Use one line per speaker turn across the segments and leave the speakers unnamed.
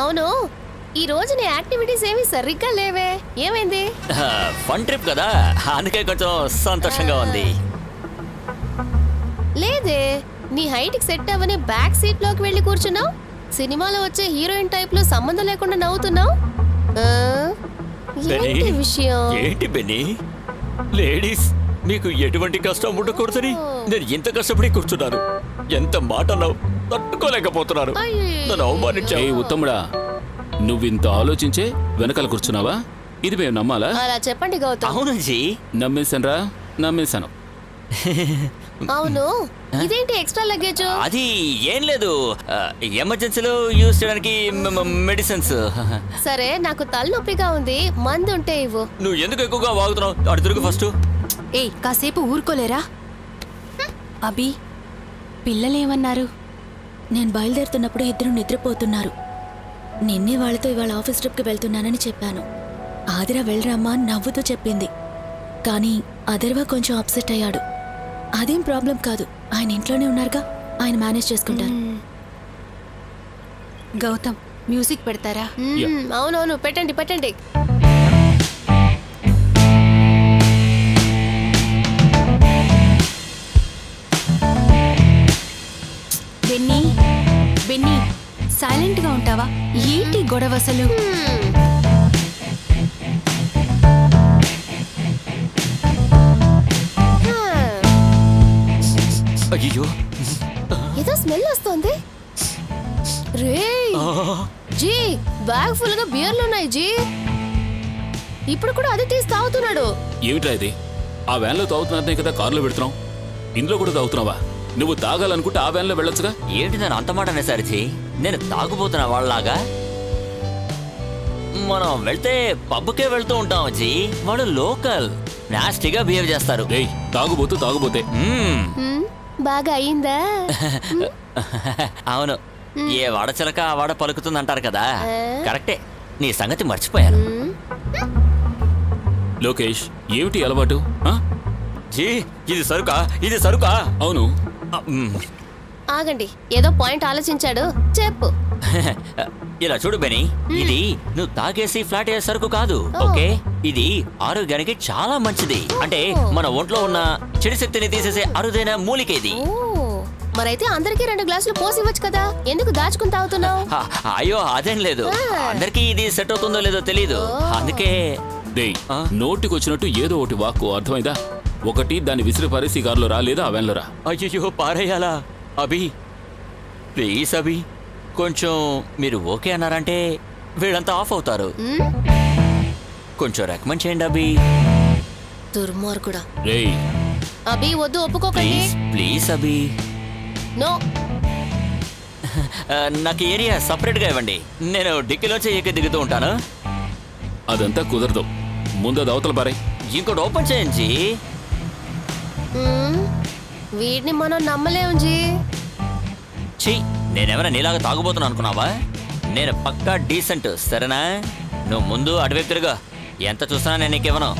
అవును ఈ రోజు నీ యాక్టివిటీస్ ఏమీ సరిగ్గా లేవే ఏమైంది
ఫన్ ట్రిప్ కదా అందుకే కొంచెం సంతోషంగా ఉంది
లేదే నీ హైట్ కి సెట్ అవ్వని బ్యాక్ సీట్ లోకి వెళ్ళి కూర్చున్నావు సినిమాలో వచ్చే హీరోయిన్ టైప్ లో సంబంధం లేకుండా నవ్వుతున్నావు ఆ? ఏంటి
బెన్నీ,
విషయం
ఏంటి బెన్నీ లేడీస్ మీకు ఎటువంటి కష్టం ఉండకూడదని నేను ఇంత కష్టపడి కూర్చున్నాను ఎంత మాట అన్నావు తట్టుకోలేకపోతున్నాను నన్ను
ఏ
అవమానించావు
ఉత్తముడా నువ్వింత ఆలోచించే వెనకాల కూర్చున్నావా ఇది మేము నమ్మాలా
అలా చెప్పండి గౌతమ్
అవును జీ
నమ్మేశానురా నమ్మేశాను
అవును ఇదేంటి ఎక్స్ట్రా లగేజ్
అది ఏం లేదు ఆ, ఎమర్జెన్సీలో యూజ్ చేయడానికి మెడిసిన్స్
సరే నాకు తలనొప్పిగా ఉంది మందు ఉంటే ఇవ్వు
నువ్వు ఎందుకు ఎక్కువగా వాగుతున్నావు అటు తిరుగు ఫస్ట్
ఏయ్ కాసేపు ఊరుకోలేరా అభి పిల్లలేమన్నారు
నేను బయలుదేరుతున్నప్పుడు ఇద్దరు నిద్రపోతున్నారు నిన్నే వాళ్ళతో ఇవాళ ఆఫీస్ ట్రిప్కి వెళ్తున్నానని చెప్పాను ఆదిరా వెళ్ళరామ్మా అని నవ్వుతూ చెప్పింది కానీ అదర్వా కొంచెం అప్సెట్ అయ్యాడు అదేం ప్రాబ్లం కాదు ఆయన ఇంట్లోనే ఉన్నారుగా ఆయన మేనేజ్ చేసుకుంటారు
గౌతమ్ మ్యూజిక్ పెడతారా
మ్మ్, అవునవును పెట్టండి పెట్టండి
బెన్నీ బెన్నీ సైలెంట్ గా ఉంటావా ఏంటి గొడవ అసలు
అయ్యో
ఏదో స్మెల్ వస్తుంది రే జీ బ్యాగ్ ఫుల్ గా బియర్లు ఉన్నాయి జీ ఇప్పుడు కూడా అది తీసి తాగుతున్నాడు
ఏమిట్రా ఇది ఆ వ్యాన్లో తాగుతున్నారనే కదా కారులో పెడుతున్నావు ఇందులో కూడా తాగుతున్నావా నువ్వు తాగాలనుకుంటే ఆ వ్యాన్లో వెళ్ళొచ్చుగా
ఏంటి నేను అంత మాట అనేసరి జీ నేను తాగుపోతున్నా వాళ్ళలాగా మనం వెళ్తే పబ్కే వెళ్తూ ఉంటాం జీ వాళ్ళు లోకల్ నాస్టీగా బిహేవ్ చేస్తారు
రేయ్ తాగుబోతూ తాగుబోతే
మ్మ్.
మ్మ్, బాగా అయిందా
అవును ఏ వాడచిలక ఆ వాడ పలుకుతుంది అంటారు కదా కరెక్టే నీ సంగతి మర్చిపోయాను
లోకేష్ ఏమిటి అలవాటు ఆ?
జీ ఇది సరుకా ఇది సరుకా
అవును
ఆ, మ్మ్.
ఆగండి ఏదో పాయింట్ ఆలోచించాడు చెప్పు
ఇలా చూడు బెని ఇది నువ్వు తాగేసి ఫ్లాట్ అయ్యే సరుకు కాదు ఓకే ఇది ఆరోగ్యానికి చాలా మంచిది అంటే మన ఒంట్లో ఉన్న చెడు శక్తిని తీసేసే అరుదైన మూలిక ఇది
ఓ మరైతే అందరికీ రెండు గ్లాసులు పోసి ఇవ్వచ్చు కదా ఎందుకు దాచుకుని తాగుతున్నావు
హ, అయ్యో అదేం లేదు అందరికీ ఇది సెట్ అవుతుందో లేదో తెలీదు అందుకే
రేయ్ నోటికొచ్చినట్టు ఏదో ఒకటి వాక్కు అర్థమైందా ఒకటి దాన్ని విసిరి పారేసి కారులో రా లేదా ఆ వ్యాన్లో రా
అయ్యో పారేయాలా అభి ప్లీజ్ అభి కొంచెం మీరు ఓకే అన్నారంటే వీళ్ళంతా ఆఫ్ అవుతారు కొంచెం రికమెండ్ చేయండి అభి
దుర్మార్గుడా
రేయ్
అభి వద్దు ఒప్పుకోకండి
ప్లీజ్ ప్లీజ్ అభి
నో
ఆ, నాకు ఈ ఏరియా సపరేట్గా ఇవ్వండి నేను డిక్కీలోంచి ఎక్కి దిగుతూ ఉంటాను
అదంతా కుదరదు ముందు అది అవతల పారే
ఇంకోటి ఓపెన్ చేయించి
మ్మ్, వీడిని మనం నమ్మలేం జీ
ఛీ నేనేమైనా నీలాగా తాగుబోతున్నా అనుకున్నావా నేను పక్కా డీసెంట్ సరేనా నువ్వు ముందు అటువైపు తిరుగు ఎంత చూసినా నేను నీకు ఇవ్వను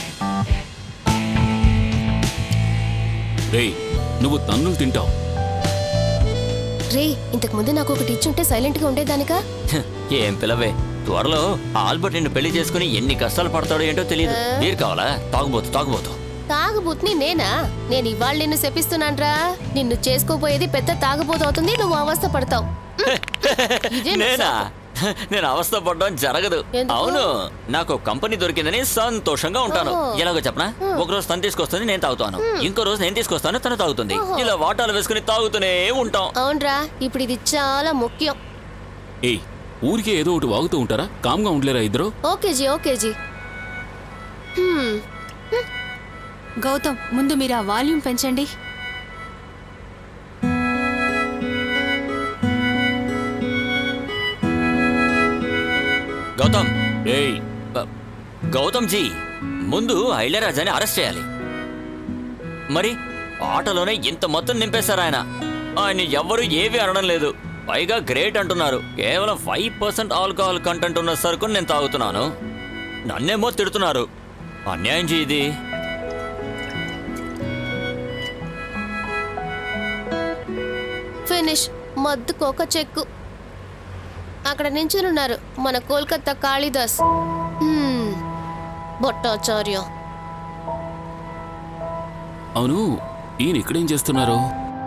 రేయ్ నువ్వు తన్నులు తింటావు
రే ఇంతకు ముందు నాకు ఒకటి ఇచ్చుంటే సైలెంట్ గా ఉండేదానికా
హ్, ఏం పిలవే త్వరలో ఆల్బర్ట్ నిన్ను పెళ్లి చేసుకుని ఎన్ని కష్టాలు పడతాడో ఏంటో తెలియదు నీరు కావాలా తాగుబోతు తాగుబోతు
తాగుబోతుని నేనా నేను ఇవాళ నిన్ను శపిస్తున్నాన్రా నిన్ను చేసుకోబోయేది పెద్ద తాగుబోతు అవుతుంది నువ్వు అవస్థ పడతావు ఇదే నా
నేనా నేను అవస్థ పడడం జరగదు
ఎందుకు?
అవును నాకు కంపెనీ దొరికిందని సంతోషంగా ఉంటాను
ఓహో.
ఎలాగో చెప్పనా ఒక రోజు తను తీసుకొస్తుంది నేను తాగుతాను ఇంకో రోజు నేను తీసుకొస్తాను తను తాగుతుంది ఇలా వాటాలు వేసుకుని తాగుతూనే ఉంటాం
అవునరా ఇప్పుడు ఇది చాలా ముఖ్యం
ఏయ్ ఊరికే ఏదో ఒకటి వాగుతూ ఉంటారా కామ్గా ఉండలేరా ఇద్దరు
ఓకే జీ ఓకే జీ హ్మ్,
గౌతమ్ ముందు మీరు ఆ వాల్యూమ్ పెంచండి
గౌతమ్
ఏయ్
బ- గౌతమ్ జీ ముందు ఐలరాజాని అరెస్ట్ చేయాలి మరి ఆటోలోనే ఇంత మొత్తం నింపేశారు ఆయన ఆయన ఎవ్వరూ ఏమీ అనడం లేదు పైగా గ్రేట్ అంటున్నారు కేవలం ఫైవ్ పర్సెంట్ ఆల్కహాల్ కంటెంట్ ఉన్న సరుకుని నేను తాగుతున్నాను నన్నేమో తిడుతున్నారు అన్యాయం జీ ఇది
ఫినిష్ మద్దుకు ఒక చెక్కు అక్కడ నించుని ఉన్నారు మన కోల్కతా కాళిదాస్ హ్మ్, భట్టాచార్య
అవును ఈయన ఇక్కడేం చేస్తున్నారు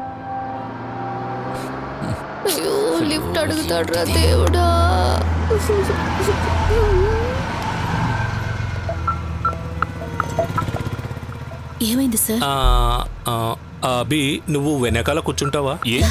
అయ్యో లిఫ్ట్ అడుగుతాడు రా దేవుడా
ఏమైంది సార్
ఆ, ఆ, అభి నువ్వు వెనకాల కూర్చుంటావా
ఏ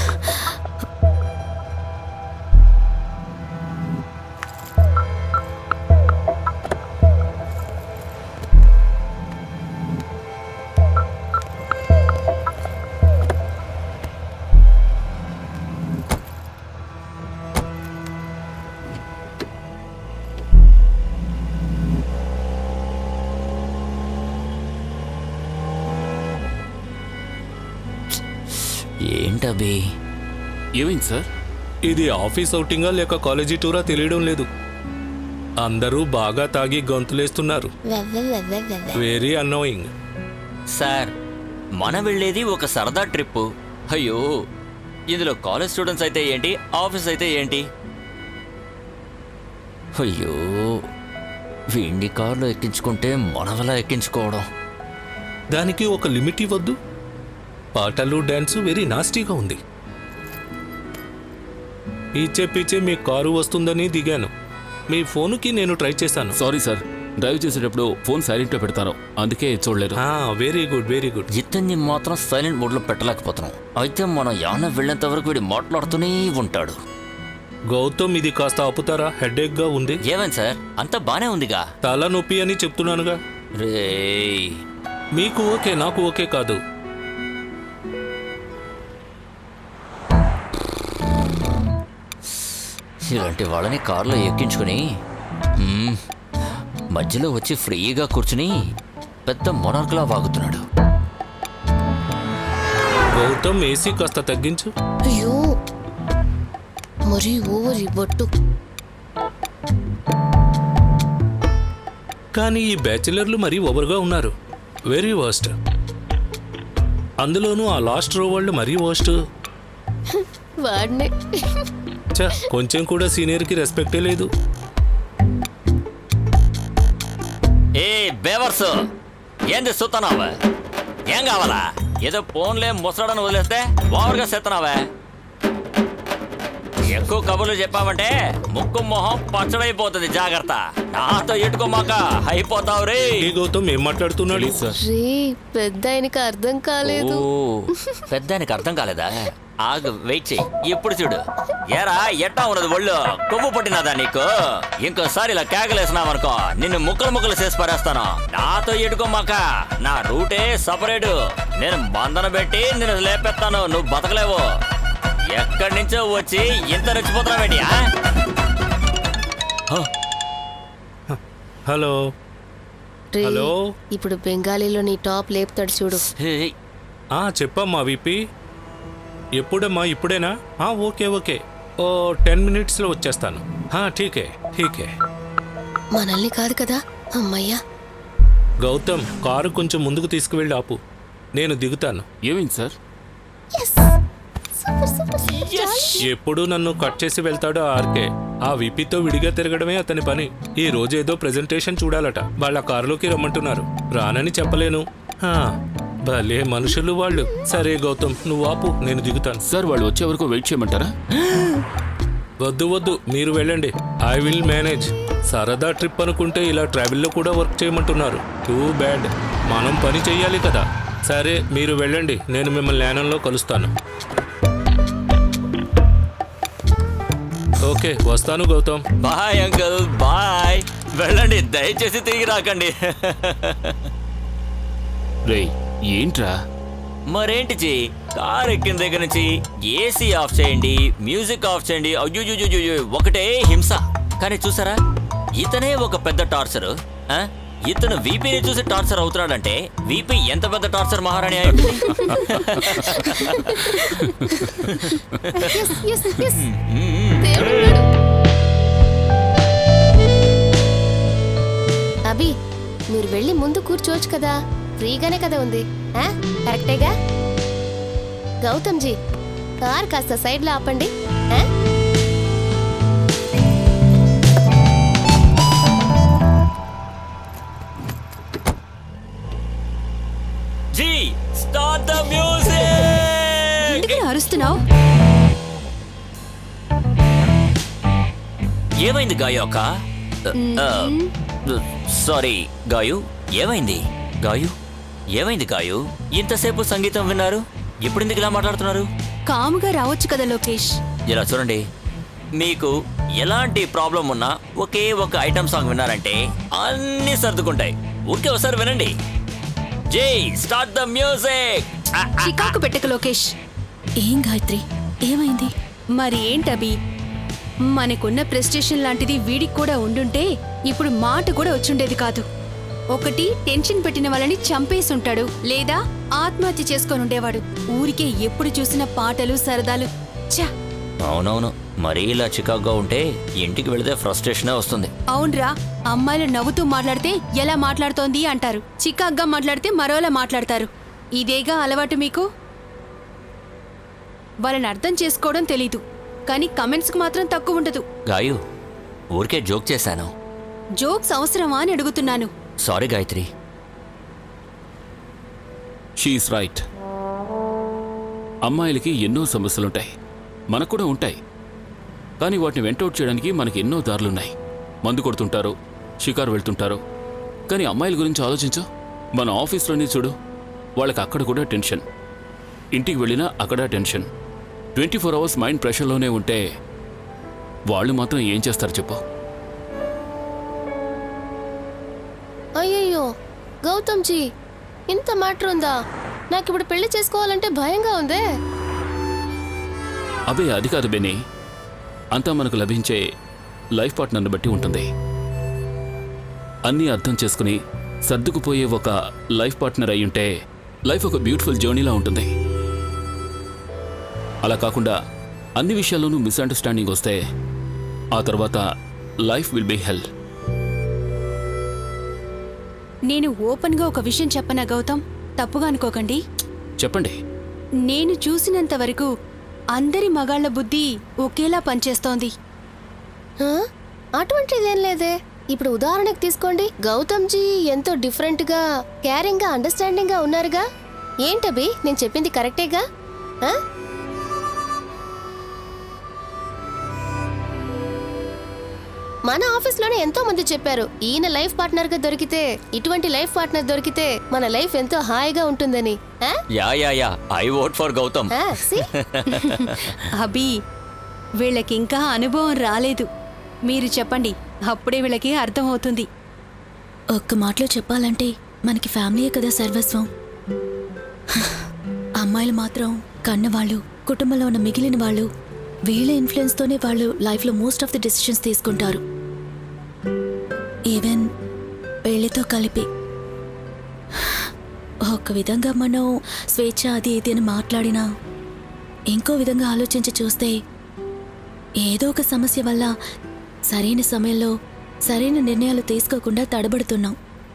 ఏంటబి
ఏమైంది సార్
ఇది ఆఫీస్ అవుటింగా లేక కాలేజీ టూరా తెలియడం లేదు అందరూ బాగా తాగి గొంతులేస్తున్నారు వెరీ అన్నోయింగ్
సార్ మనం వెళ్ళేది ఒక సరదా ట్రిప్ అయ్యో ఇందులో కాలేజ్ స్టూడెంట్స్ అయితే ఏంటి ఆఫీస్ అయితే ఏంటి అయ్యో వీండి కారులో ఎక్కించుకుంటే మనవలా ఎక్కించుకోవడం
దానికి ఒక లిమిట్ ఇవ్వద్దు పాటలు డ్యాన్స్ వెరీ నాస్టీగా ఉంది పీచే పీచే మీ కారు వస్తుందని దిగాను మీ ఫోనుకి నేను ట్రై చేశాను
సారీ సార్ డ్రైవ్ చేసేటప్పుడు ఫోన్ సైలెంట్లో పెడతాను అందుకే చూడలేదు
వెరీ గుడ్ వెరీ గుడ్
ఇతన్ని మాత్రం సైలెంట్ మోడ్లో పెట్టలేకపోతున్నాం అయితే మనం యాన వెళ్ళేంత వరకు వీడు మాట్లాడుతూనే ఉంటాడు
గౌతమ్ ఇది కాస్త ఆపుతారా హెడేక్ గా ఉంది
ఏమైంది సార్ అంతా బానే ఉందిగా
తల నొప్పి అని చెప్తున్నానుగా
రేయ్
మీకు ఓకే నాకు ఓకే కాదు
ఇలాంటి వాళ్ళని కారులో ఎక్కించుకుని మ్మ్, మధ్యలో వచ్చి ఫ్రీగా కూర్చుని పెద్ద మొనార్క్లా వాగుతున్నాడు
గౌతమ్ ఏసీ కాస్త తగ్గించు
అయ్యో మరీ ఓవర్ ఈ బొట్టు
కానీ ఈ బ్యాచిలర్లు మరీ ఓవర్గా ఉన్నారు వెరీ వర్స్ట్ అందులోనూ ఆ లాస్ట్ రో వాళ్ళు మరీ వర్స్ట్
వాడినే
ఛ, కొంచెం కూడా సీనియర్కి రెస్పెక్టే లేదు
ఏ బేవర్స్ ఏంది సుత్తనావా ఏం కావాలా ఏదో ఫోన్లే ముసడని వదిలేస్తే ఓవర్గా సెత్తనావా ఎక్కువ కబుర్లు చెప్పామంటే ముక్కు మొహం పచ్చడైపోతుంది జాగ్రత్త నాతో ఎట్టుకోమాక అయిపోతావు రే
ఏ గౌతమ్ ఏం మాట్లాడుతున్నాడు
ప్లీజ్ సార్
రే పెద్ద ఆయనకి అర్థం కాలేదు
ఓ పెద్దానికి అర్థం కాలేదా ఆగు వెయిట్ చెయ్యి ఇప్పుడు చూడు ఏరా ఎట్టా ఉన్నది ఒళ్ళు కొవ్వు పట్టినదా నీకు ఇంకోసారి ఇలా కేకలేసినావనుకో నిన్ను ముక్కలు ముక్కలు చేసి పారేస్తాను నాతో ఎడుకోమాక నా రూటే సపరేటు నేను బంధన పెట్టి నిన్ను లేపెత్తాను నువ్వు బతకలేవు ఎక్కడి నుంచో వచ్చి ఇంత రెచ్చిపోతున్నావేంటి ఆ?
హలో
రే
హలో?
ఇప్పుడు బెంగాలీలో నీ టాప్ లేపుతాడు చూడు
హే,
ఆ చెప్పమ్మా విపి ఎప్పుడమ్మా ఇప్పుడేనా ఆ ఓకే ఓకే ఓ టెన్ మినిట్స్లో వచ్చేస్తాను హా, ఠీకే ఠీకే
మనల్ని కాదు కదా అమ్మయ్యా
గౌతమ్ కారు కొంచెం ముందుకు తీసుకువెళ్ళి ఆపు నేను దిగుతాను
ఏమైంది సార్
ఎప్పుడు నన్ను కట్ చేసి వెళ్తాడో ఆర్కే ఆ విపితో విడిగా తిరగడమే అతని పని ఈ రోజు ఏదో ప్రెజెంటేషన్ చూడాలట వాళ్ళ కారులోకి రమ్మంటున్నారు రానని చెప్పలేను హా, భలే మనుషులు వాళ్ళు సరే గౌతమ్ నువ్వు ఆపు నేను దిగుతాను
సార్ వాళ్ళు వచ్చే వరకు వెయిట్ చేయమంటారా
వద్దు వద్దు మీరు వెళ్ళండి ఐ విల్ మేనేజ్ సరదా ట్రిప్ అనుకుంటే ఇలా ట్రావెల్లో కూడా వర్క్ చేయమంటున్నారు టూ బ్యాడ్ మనం పని చెయ్యాలి కదా సరే మీరు వెళ్ళండి నేను మిమ్మల్ని యానంలో కలుస్తాను ఓకే వస్తాను గౌతమ్
బాయ్ అంకుల్ బాయ్ వెళ్ళండి దయచేసి తిరిగి రాకండి
రేయ్ ఏంట్రా
మరేంటి జీ కార్ ఎక్కిన దగ్గర నుంచి ఏసీ ఆఫ్ చేయండి మ్యూజిక్ ఆఫ్ చేయండి అయ్యో ఒకటే హింస కానీ చూసారా ఇతనే ఒక పెద్ద టార్చర్ ఇతను వీపీని చూసి టార్చర్ అవుతున్నాడంటే వీపీ ఎంత పెద్ద టార్చర్ మహారాణి అయి ఉంటుంది?
ఎస్ ఎస్ ఎస్ దేవుడు ఉన్నాడు. అభి మీరు వెళ్ళి ముందు కూర్చోవచ్చు కదా ఫ్రీగానే కదా ఉంది ఆ? కరెక్టేగా గౌతమ్ జీ కార్ కాస్త సైడ్ లో ఆపండి ఆ?
స్టార్ట్ ద మ్యూజిక్
ఎందుకు అరుస్తున్నావు
ఏమైంది గాయు అక్క సారీ గాయు ఏమైంది గాయు ఏమైంది గాయు ఇంతసేపు సంగీతం విన్నారు ఇప్పుడు ఎందుకు ఇలా మాట్లాడుతున్నారు
కాముగా రావచ్చు కదా లోకేష్
ఇలా చూడండి మీకు ఎలాంటి ప్రాబ్లం ఉన్నా ఒకే ఒక ఐటమ్ సాంగ్ విన్నారంటే అన్నీ సర్దుకుంటాయి ఊరికే ఒకసారి వినండి జై స్టార్ట్ ద మ్యూజిక్
చికాకు పెట్టక లోకేష్
ఏం గాయత్రి ఏమైంది
మరి ఏంటబి మనకున్న ప్రెస్టేషన్ లాంటిది వీడికి కూడా ఉండుంటే ఇప్పుడు మాట కూడా వచ్చుండేది కాదు ఒకటి టెన్షన్ పెట్టిన వాళ్ళని చంపేసుంటాడు లేదా ఆత్మహత్య చేసుకొని ఉండేవాడు ఊరికే ఎప్పుడు చూసిన పాటలు సరదాలు ఛ
అవునవును మరీ ఇలా చికాగ్గా ఉంటే ఇంటికి వెళితే ఫ్రస్ట్రేషనే వస్తుంది
అవునరా అమ్మాయిలు నవ్వుతూ మాట్లాడితే ఎలా మాట్లాడుతోంది అంటారు చికాగ్గా మాట్లాడితే మరోలా మాట్లాడతారు ఇదేగా అలవాటు మీకు వాళ్ళని అర్థం చేసుకోవడం తెలీదు కానీ కమెంట్స్కి మాత్రం తక్కువ ఉండదు
గాయు ఊరికే జోక్ చేశాను
జోక్స్ అవసరమా అని అడుగుతున్నాను
సారీ గాయత్రి
షీఈస్ రైట్ అమ్మాయిలకి ఎన్నో సమస్యలుంటాయి మనకు కూడా ఉంటాయి కానీ వాటిని వెంటౌట్ చేయడానికి మనకి ఎన్నో దారులున్నాయి మందు కొడుతుంటారు షికారు వెళ్తుంటారు కానీ అమ్మాయిల గురించి ఆలోచించు మన ఆఫీస్లోనే చూడు వాళ్ళకి అక్కడ కూడా టెన్షన్ ఇంటికి వెళ్ళినా అక్కడ tension twenty four hours mind ప్రెషర్లోనే ఉంటే వాళ్ళు మాత్రం ఏం చేస్తారు చెప్పు
అయ్యయ్యో గౌతమ్ జీ ఇంత మ్యాటర్ ఉందా నాకు ఇప్పుడు పెళ్లి చేసుకోవాలంటే భయంగా ఉందే
అబే అది కాదు బెని అంతా మనకు లభించే లైఫ్ పార్ట్నర్ని బట్టి ఉంటుంది అన్నీ అర్థం చేసుకుని సర్దుకుపోయే ఒక లైఫ్ పార్ట్నర్ అయి ఉంటే లైఫ్ ఒక బ్యూటిఫుల్ జర్నీలా ఉంటుంది అలా కాకుండా అన్ని విషయాల్లోనూ మిస్అండర్స్టాండింగ్ వస్తే ఆ తర్వాత లైఫ్ విల్ బీ హెల్
నేను ఓపెన్గా ఒక విషయం చెప్పనా గౌతమ్ తప్పుగా అనుకోకండి
చెప్పండి
నేను చూసినంత వరకు అందరి మగాళ్ల బుద్ధి ఒకేలా పనిచేస్తోంది
హా? అటువంటిదేం లేదే ఇప్పుడు ఉదాహరణకు తీసుకోండి గౌతమ్ జీ ఎంతో డిఫరెంట్ గా కేరింగ్ గా అండర్స్టాండింగ్ గా ఉన్నారుగా ఏంటబి నేను చెప్పింది కరెక్టేగా ఆ? మన ఆఫీస్లోనే ఎంతో మంది చెప్పారు ఈయన లైఫ్ పార్ట్నర్ గా దొరికితే ఇటువంటి లైఫ్ పార్ట్నర్ దొరికితే మన లైఫ్ ఎంతో హాయిగా ఉంటుందని ఆ?
Ya ya ya I vote for Gautam
ఆ, see?
అభి వీళ్ళకింకా అనుభవం రాలేదు మీరు చెప్పండి అప్పుడే వీళ్ళకి అర్థమవుతుంది
ఒక్క మాటలో చెప్పాలంటే మనకి ఫ్యామిలీయే కదా సర్వస్వం అమ్మాయిలు మాత్రం కన్నవాళ్ళు కుటుంబంలో ఉన్న మిగిలిన వాళ్ళు వీళ్ళ ఇన్ఫ్లుయెన్స్తోనే వాళ్ళు లైఫ్లో మోస్ట్ ఆఫ్ ది డెసిషన్స్ తీసుకుంటారు ఈవెన్ పెళ్లితో కలిపి ఒక విధంగా మనం స్వేచ్ఛ అది ఇది అని మాట్లాడినా ఇంకో విధంగా ఆలోచించి చూస్తే ఏదో ఒక సమస్య వల్ల సరైన సమయంలో సరైన నిర్ణయాలు తీసుకోకుండా తడబడుతున్నాం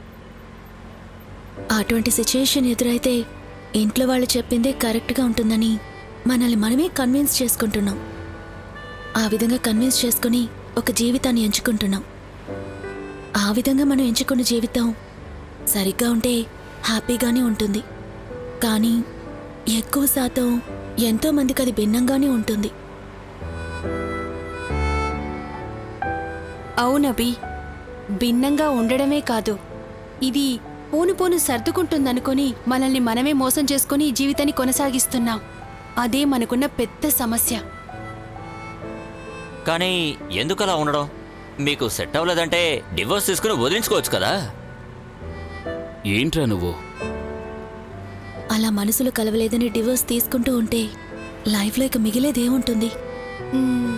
అటువంటి సిచ్యుయేషన్ ఎదురైతే ఇంట్లో వాళ్ళు చెప్పిందే కరెక్ట్గా ఉంటుందని మనల్ని మనమే కన్విన్స్ చేసుకుంటున్నాం ఆ విధంగా కన్విన్స్ చేసుకుని ఒక జీవితాన్ని ఎంచుకుంటున్నాం ఆ విధంగా మనం ఎంచుకున్న జీవితం సరిగ్గా ఉంటే హ్యాపీగానే ఉంటుంది కానీ ఎక్కువ శాతం ఎంతో మందికి అది భిన్నంగానే ఉంటుంది
అవునబి భిన్నంగా ఉండడమే కాదు ఇది పోను పోను సర్దుకుంటుందనుకొని మనల్ని మనమే మోసం చేసుకుని ఈ జీవితాన్ని కొనసాగిస్తున్నాం అదే మనకున్న పెద్ద సమస్య
కానీ ఎందుకు అలా ఉండడం మీకు సెట్ అవ్వలేదంటే డివోర్స్ తీసుకుని వదిలించుకోవచ్చు కదా
ఏంట్రా నువ్వు
అలా మనసులు కలవలేదని డివోర్స్ తీసుకుంటూ ఉంటే లైఫ్లో ఇక మిగిలేదేముంటుంది
మ్మ్.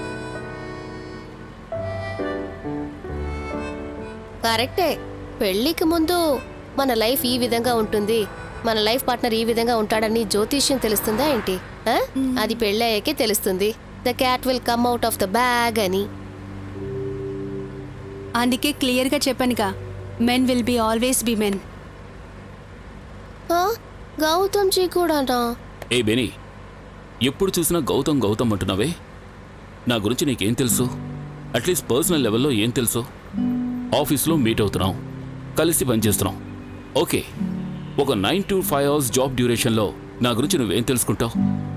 కరెక్టే పెళ్లికి ముందు మన లైఫ్ ఈ విధంగా ఉంటుంది మన లైఫ్ పార్ట్నర్ ఈ విధంగా ఉంటాడని జ్యోతిష్యం తెలుస్తుందా ఏంటి ఆ? అది పెళ్ళయ్యాకే తెలుస్తుంది the cat will come out of the bag అని
అందుకే క్లియర్గా చెప్పానుగా men will be always be men
ఆ? గౌతమ్ జీ కూడానా
ఏ బెని ఎప్పుడు చూసినా గౌతమ్ గౌతమ్ అంటున్నావే నా గురించి నీకేం తెలుసు అట్లీస్ట్ పర్సనల్ లెవెల్లో ఏం తెలుసు ఆఫీస్లో మీట్ అవుతున్నాం కలిసి పనిచేస్తున్నాం ఓకే ఒక nine to five hours job డ్యూరేషన్లో నా గురించి నువ్వేం తెలుసుకుంటావు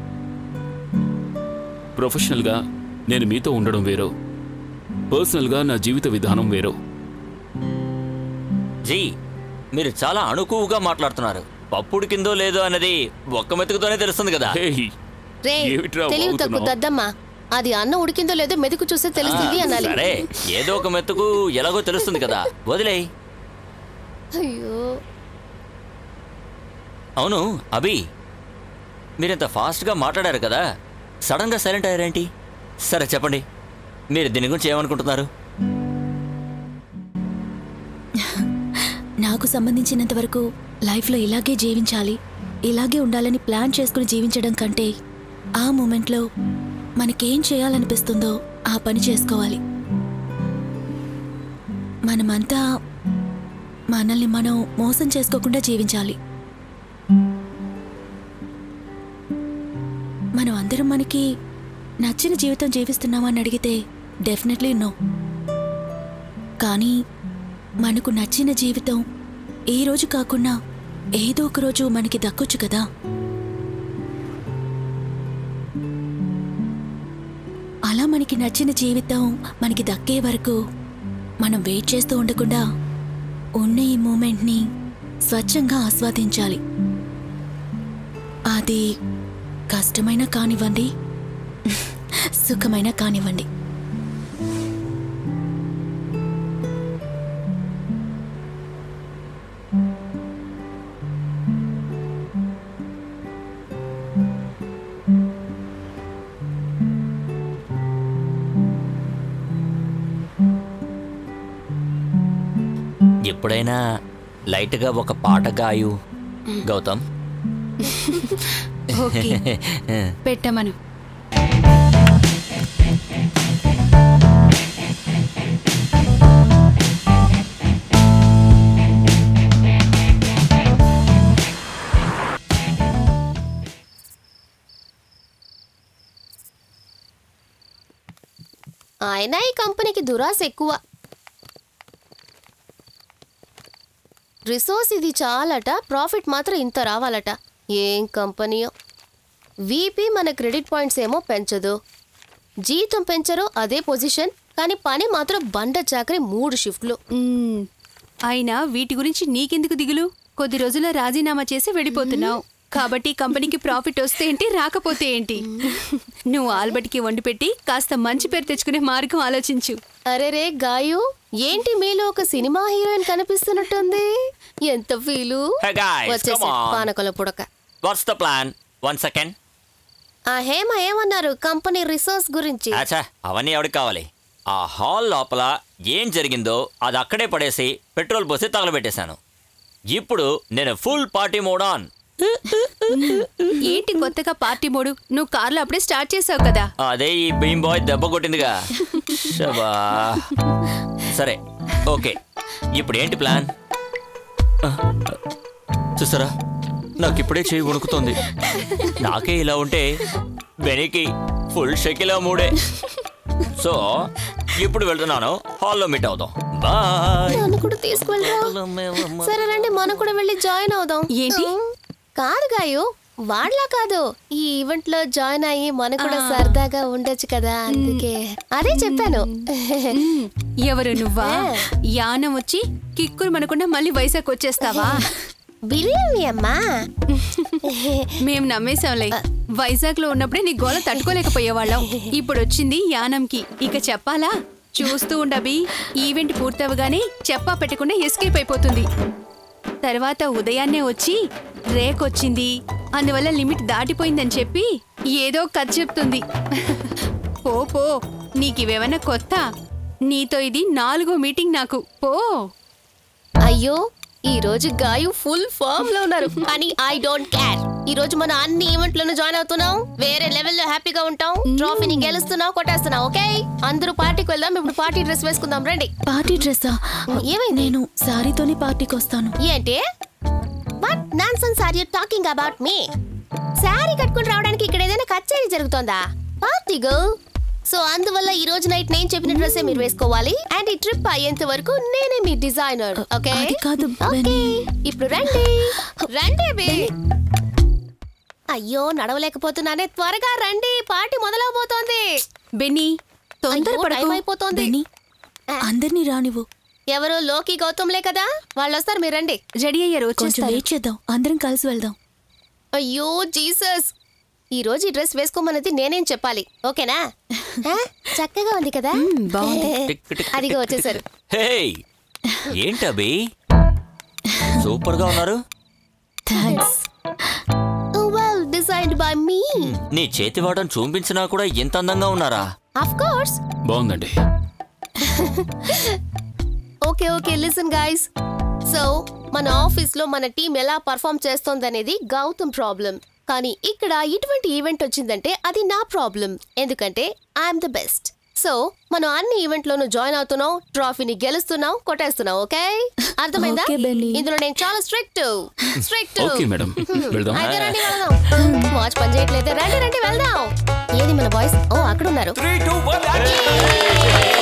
ప్రొఫెషనల్గా నేను మీతో ఉండడం వేరు పర్సనల్గా నా జీవిత విధానం వేరు
జీ మీరు చాలా అణుకువగా మాట్లాడుతున్నారు పప్పుడు కిందో లేదో అన్నది ఒక్క మెతుకుతోనే తెలుస్తుంది కదా
హేయ్,
రే
ఏమిట్రా
తెలివి తక్కువ
వాగుతున్నావ్?
దద్దమ్మా అది అన్నం ఉడికిందో లేదో మెతుకు చూస్తే తెలుస్తుంది అనాలి
సరే ఏదో ఒక మెతుకు ఎలాగో తెలుస్తుంది కదా వదిలేయ్
అయ్యో
అవును అభి మీరింత ఫాస్ట్గా మాట్లాడారు కదా సడన్గా సైలెంట్ అయ్యారేంటి సరే చెప్పండి మీరు దీని గురించి ఏమనుకుంటున్నారు
నాకు సంబంధించినంత వరకు లైఫ్లో ఇలాగే జీవించాలి ఇలాగే ఉండాలని ప్లాన్ చేసుకుని జీవించడం కంటే ఆ మూమెంట్లో మనకేం చేయాలనిపిస్తుందో ఆ పని చేసుకోవాలి మనమంతా మనల్ని మనం మోసం చేసుకోకుండా జీవించాలి మనం అందరం మనకి నచ్చిన జీవితం జీవిస్తున్నామని అడిగితే డెఫినెట్లీ నో కానీ మనకు నచ్చిన జీవితం ఏ రోజు కాకుండా ఏదో ఒక రోజు మనకి దక్కొచ్చు కదా అలా మనకి నచ్చిన జీవితం మనకి దక్కే వరకు మనం వెయిట్ చేస్తూ ఉండకుండా ఉన్న ఈ మూమెంట్ని స్వచ్ఛంగా ఆస్వాదించాలి అది కష్టమైన కానివ్వండి సుఖమైన కానివ్వండి
ఎప్పుడైనా లైట్గా ఒక పాట గాయు గౌతమ్
ఓకే పెట్టమను
అయినా ఈ కంపెనీకి దురాశ ఎక్కువ రిసోర్స్ ఇది చాలట ప్రాఫిట్ మాత్రం ఇంత రావాలట ఏం కంపెనీయో వీపీ మన క్రెడిట్ పాయింట్స్ ఏమో పెంచదు జీతం పెంచరు అదే పొజిషన్ కానీ పని మాత్రం బండ చాకరీ మూడు షిఫ్ట్లు
మ్మ్. అయినా వీటి గురించి నీకెందుకు దిగులు కొద్ది రోజుల్లో రాజీనామా చేసి వెళ్ళిపోతున్నావు కాబట్టి కంపెనీకి ప్రాఫిట్ వస్తే ఏంటి రాకపోతే ఏంటి నువ్వు ఆల్బర్ట్కి వండి పెట్టి కాస్త మంచి పేరు తెచ్చుకునే మార్గం ఆలోచించు
అరే రే గాయు ఏంటి మీలో ఒక సినిమా హీరోయిన్ కనిపిస్తున్నట్టుంది ఎంత ఫీలు
Hey guys, come
వచ్చేసా
on.
పానకొల పుడక
what's the plan one second
ఆ హేమ ఏమన్నారు కంపెనీ రిసోర్స్ గురించి
అచ్చా అవన్నీ ఎవరికి కావాలి ఆ హాల్ లోపల ఏం జరిగిందో అది అక్కడే పడేసి పెట్రోల్ పోసి తగలబెట్టేశాను ఇప్పుడు నేను ఫుల్ పార్టీ మోడ్ ఆన్
ఏంటి కొత్తగా పార్టీ మోడు నువ్వు కార్లో అప్పుడే స్టార్ట్ చేసావు కదా
అదే ఈ భీమ్ బాయ్ దెబ్బ కొట్టిందిగా శబా. సరే ఓకే ఇప్పుడు ఏంటి ప్లాన్ ఆ, చూసారా నాకు ఇప్పుడే చేయి వణుకుతుంది నాకే ఇలా ఉంటే వెనక్కి ఫుల్ షకిలా మూడే సో ఇప్పుడు వెళ్తున్నాను హాల్లో మీట్ అవుదాం బాయ్
నన్ను కూడా తీసుకువెళ్ళరా సరే రండి మనం కూడా వెళ్ళి జాయిన్ అవుదాం
ఏంటి?
కాదు గాయు వాళ్ళ కాదు ఈ ఈవెంట్ లో జాయిన్ అయ్యి మనం కూడా సరదాగా ఉండొచ్చు కదా అందుకే అదే చెప్పాను
ఎవరు నువ్వా యానం వచ్చి కిక్కురు మనకుండా మళ్ళీ వైజాగ్ వచ్చేస్తావా
బిర్యానీ అమ్మా
మేం నమ్మేశాంలే వైజాగ్ లో ఉన్నప్పుడే నీ గోల తట్టుకోలేకపోయేవాళ్ళం ఇప్పుడు వచ్చింది యానంకి ఇక చెప్పాలా చూస్తూ ఉండబి ఈవెంట్ పూర్తవగానే చెప్పా పెట్టకుండా ఎస్కేప్ అయిపోతుంది తర్వాత ఉదయాన్నే వచ్చి రేకొచ్చింది అందువల్ల లిమిట్ దాటిపోయిందని చెప్పి ఏదో కథ చెప్తుంది పో పో నీకివేమన్నా కొత్త నీతో ఇది నాలుగో మీటింగ్ నాకు పో
అయ్యో ఈ రోజు గాయు ఫుల్ ఫామ్ లో ఉన్నారు కానీ ఐ డోంట్ కేర్ ఈ రోజు మనం అన్ని ఈవెంట్లను జాయిన్ అవుతున్నాం వేరే లెవెల్లో హ్యాపీగా ఉంటాం ట్రోఫీని గెలుస్తున్నావు కొట్టేస్తున్నావు ఓకే అందరూ పార్టీకి వెళ్దాం ఇప్పుడు పార్టీ డ్రెస్ వేసుకుందాం రండి
పార్టీ డ్రెస్సా
ఏమైంది
నేను శారీతోనే పార్టీకి వస్తాను
ఏంటి what nonsense are you talking about మీ శారీ కట్టుకుని రావడానికి ఇక్కడ ఏదైనా కచేరీ జరుగుతోందా పార్టీ గర్ల్ సో అందువల్ల ఈ రోజు నైట్ నేను చెప్పిన డ్రెస్సే మీరు వేసుకోవాలి అండ్ ఈ ట్రిప్ అయ్యేంత వరకు నేనే మీ డిజైనర్ ఓకే
అది కాదు,
ఓకే
బెన్నీ.
ఇప్పుడు రండి రండి బే అయ్యో నడవలేకపోతున్నానే త్వరగా రండి పార్టీ మొదలవబోతోంది
బెన్నీ
అయ్యో,
తొందరపడకు
టైం అయిపోతోంది
బెన్నీ అందరినీ రానివ్వు
ఎవరు లోకి గౌతమ్లే కదా వాళ్ళు వస్తారు మీరు రండి
రెడీ అయ్యారు
కొంచెం
వచ్చేస్తారు
వెయిట్ చేద్దాం అందరం కలిసి వెళ్దాం
అయ్యో జీసస్ ఈ రోజు ఈ డ్రెస్ వేసుకోమన్నది నేనేం చెప్పాలి ఓకేనా ఆ? చక్కగా ఉంది కదా
బాగుంది.
టిక్ టిక్
అదిగో వచ్చేసారు
హే ఏంటబి సూపర్ గా ఉన్నారు
thanks
well designed by me
నీ చేతి వాటం చూపించినా కూడా ఇంత అందంగా ఉన్నారా
ఆఫ్ కోర్స్
బాగుందండి
okay okay listen guys so మన ఆఫీస్ లో మన టీం ఎలా పర్ఫామ్ చేస్తోందనేది గౌతమ్ ప్రాబ్లం కానీ ఇక్కడ ఇటువంటి ఈవెంట్ వచ్చిందంటే అది నా ప్రాబ్లం ఎందుకంటే ఐఎమ్ ద బెస్ట్ సో మనం అన్ని ఈవెంట్ లోనూ జాయిన్ అవుతున్నాం ట్రాఫీని గెలుస్తున్నాం కొట్టేస్తున్నాం ఓకే అర్థమైందా
Okay, Benny.
ఇందులో నేను చాలా స్ట్రిక్ట్ స్ట్రిక్ట్
ఓకే మేడం వెళ్దాం
అయితే రండి వెళ్దాం వాచ్ పని చేయట్లేదు రండి రండి వెళ్దాం ఏది మన బాయ్స్ ఓ అక్కడ ఉన్నారు
three two one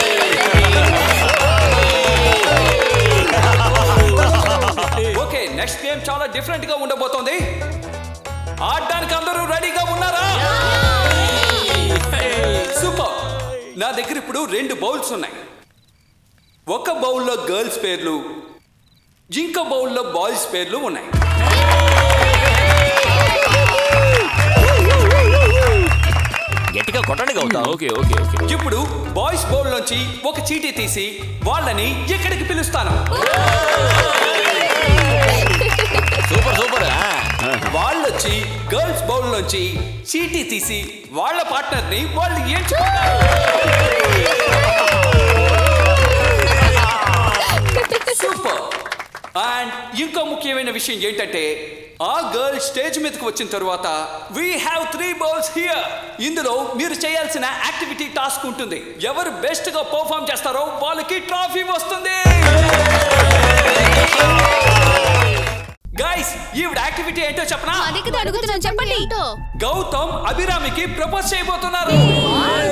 okay next game చాలా డిఫరెంట్ గా ఉండబోతోంది ఆడడానికి అందరూ రెడీగా ఉన్నారా సూపర్ నా దగ్గర ఇప్పుడు రెండు బౌల్స్ ఉన్నాయి ఒక బౌల్లో గర్ల్స్ పేర్లు ఇంకో బౌల్లో బాయ్స్ పేర్లు ఉన్నాయి
గట్టిగా కొట్టండి గౌతమ్
ఓకే ఓకే ఓకే
ఇప్పుడు బాయ్స్ బౌల్ నుంచి ఒక చీటీ తీసి వాళ్ళని ఇక్కడికి పిలుస్తాను
సూపర్ సూపర్ ఆ.
వాళ్ళొచ్చి గర్ల్స్ బౌల్ నుంచి చీటీ తీసి వాళ్ళ పార్ట్నర్ ని వాళ్ళు ఎంచుకుంటారు సూపర్ అండ్ ఇంకో ముఖ్యమైన విషయం ఏంటంటే ఆ గర్ల్ స్టేజ్ మీదకి వచ్చిన తర్వాత we have three bowls here ఇందులో మీరు చేయాల్సిన యాక్టివిటీ టాస్క్ ఉంటుంది ఎవరు బెస్ట్ గా పర్ఫామ్ చేస్తారో వాళ్ళకి ట్రాఫీ వస్తుంది గైస్ ఈవిడ యాక్టివిటీ ఏంటో చెప్పనా
అదే కదా అడుగుతున్నాను చెప్పండి
ఏంటో
గౌతమ్ అభిరామికి ప్రపోజ్ చేయబోతున్నారు